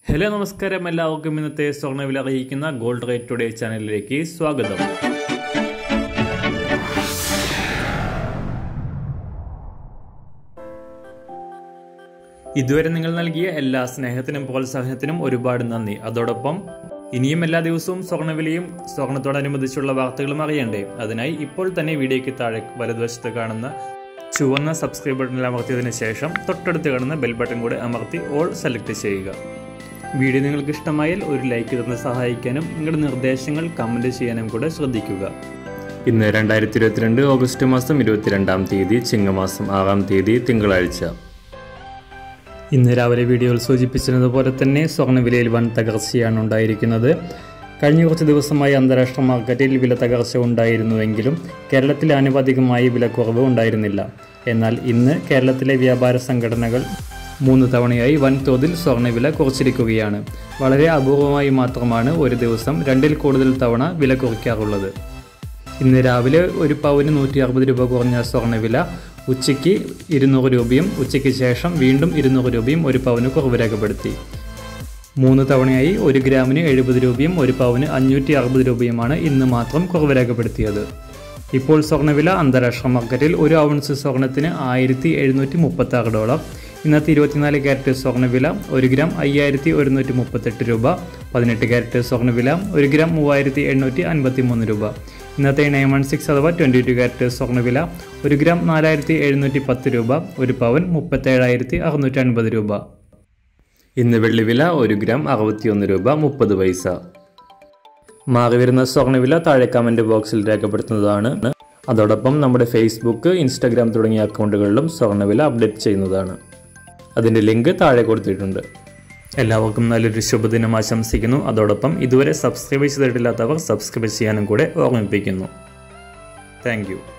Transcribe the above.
hello നമസ്കാരം എല്ലാവർക്കും ഇന്നത്തെ സ്വർണ്ണവില അറിയിക്കുന്ന ഗോൾഡ് റേറ്റ് ടുഡേ ചാനലിലേക്ക് സ്വാഗതം ഇതുവരെ നിങ്ങൾ നൽകിയ എല്ലാ സ്നേഹത്തിനും പ്രോത്സാഹനത്തിനും ഒരുപാട് നന്ദി അതോടൊപ്പം ഇനിയും എല്ലാ ദിവസവും സ്വർണ്ണവിലയും സ്വർണത്തോടനുബന്ധിച്ചുള്ള വാർത്തകളും അറിയണ്ടേ അതിനായി ഇപ്പോൾ തന്നെ വീഡിയോയ്ക്ക് താഴെ വലതുവശത്ത് കാണുന്ന ചുവന്ന സബ്സ്ക്രൈബ് ബട്ടണിൽ അമർത്തിയതിനു ശേഷം തൊട്ടടുത്ത് കാണുന്ന ബെൽ ബട്ടൺ കൂടെ അമർത്തി ഓൾ സെലക്ട് ചെയ്യുക വീഡിയോ നിങ്ങൾക്ക് ഇഷ്ടമായാൽ ഒരു ലൈക്ക് തന്ന് സഹായിക്കാനും നിങ്ങളുടെ നിർദ്ദേശങ്ങൾ കമൻറ്റ് ചെയ്യാനും കൂടെ ശ്രദ്ധിക്കുക ഇന്ന് രണ്ടായിരത്തി ഇരുപത്തിരണ്ട് ഓഗസ്റ്റ് മാസം ഇരുപത്തിരണ്ടാം തീയതി ചിങ്ങമാസം ആറാം തീയതി തിങ്കളാഴ്ച ഇന്ന് രാവിലെ വീഡിയോയിൽ സൂചിപ്പിച്ചിരുന്നതുപോലെ തന്നെ സ്വർണ്ണവിലയിൽ വൻ തകർച്ചയാണ് ഉണ്ടായിരിക്കുന്നത് കഴിഞ്ഞ കുറച്ച് ദിവസമായി അന്താരാഷ്ട്ര മാർക്കറ്റിൽ വില തകർച്ച ഉണ്ടായിരുന്നുവെങ്കിലും കേരളത്തിൽ ആനുപാതികമായി വിലക്കുറവ് ഉണ്ടായിരുന്നില്ല എന്നാൽ ഇന്ന് കേരളത്തിലെ വ്യാപാര സംഘടനകൾ മൂന്ന് തവണയായി വൻതോതിൽ സ്വർണ്ണവില കുറച്ചിരിക്കുകയാണ് വളരെ അപൂർവമായി മാത്രമാണ് ഒരു ദിവസം രണ്ടിൽ കൂടുതൽ തവണ വില കുറയ്ക്കാറുള്ളത് ഇന്ന് രാവിലെ ഒരു പവന് നൂറ്റി അറുപത് രൂപ കുറഞ്ഞ സ്വർണ്ണവില ഉച്ചയ്ക്ക് ഇരുന്നൂറ് രൂപയും ഉച്ചയ്ക്ക് ശേഷം വീണ്ടും ഇരുന്നൂറ് രൂപയും ഒരു പവന് കുറവ് രേഖപ്പെടുത്തി മൂന്ന് തവണയായി ഒരു ഗ്രാമിന് എഴുപത് രൂപയും ഒരു പവന് അഞ്ഞൂറ്റി അറുപത് രൂപയുമാണ് ഇന്ന് മാത്രം കുറവ് രേഖപ്പെടുത്തിയത് ഇപ്പോൾ സ്വർണ്ണവില അന്താരാഷ്ട്ര മാർക്കറ്റിൽ ഒരു ഔൺസ് സ്വർണത്തിന് ആയിരത്തി എഴുന്നൂറ്റി മുപ്പത്തി ആറ് ഡോളർ ഇന്നത്തെ ഇരുപത്തിനാല് ക്യാരറ്റ് സ്വർണ്ണവില ഒരു ഗ്രാം അയ്യായിരത്തി ഒരുന്നൂറ്റി മുപ്പത്തെട്ട് രൂപ പതിനെട്ട് ക്യാരറ്റ് സ്വർണ്ണവില ഒരു ഗ്രാം മൂവായിരത്തി എണ്ണൂറ്റി അൻപത്തി മൂന്ന് രൂപ ഇന്നത്തെ നയൻ വൺ സിക്സ് അഥവാ ട്വൻറ്റി ടു ക്യാരറ്റ് സ്വർണ്ണവില ഒരു ഗ്രാം നാലായിരത്തി എഴുന്നൂറ്റി പത്ത് രൂപ ഒരു പവൻ മുപ്പത്തേഴായിരത്തി അറുന്നൂറ്റി അൻപത് രൂപ ഇന്ന് വെള്ളിവില ഒരു ഗ്രാം അറുപത്തിയൊന്ന് രൂപ മുപ്പത് പൈസ മാറി വരുന്ന സ്വർണ്ണവില താഴെ കമൻറ്റ് ബോക്സിൽ രേഖപ്പെടുത്തുന്നതാണ് അതോടൊപ്പം നമ്മുടെ ഫേസ്ബുക്ക് ഇൻസ്റ്റാഗ്രാം തുടങ്ങിയ അക്കൗണ്ടുകളിലും സ്വർണ്ണവില അപ്ഡേറ്റ് ചെയ്യുന്നതാണ് അതിൻ്റെ ലിങ്ക് താഴെ കൊടുത്തിട്ടുണ്ട് എല്ലാവർക്കും നല്ലൊരു ശുഭദിനം ആശംസിക്കുന്നു അതോടൊപ്പം ഇതുവരെ സബ്സ്ക്രൈബ് ചെയ്തിട്ടില്ലാത്തവർ സബ്സ്ക്രൈബ് ചെയ്യാനും കൂടെ ഓർമ്മിപ്പിക്കുന്നു താങ്ക്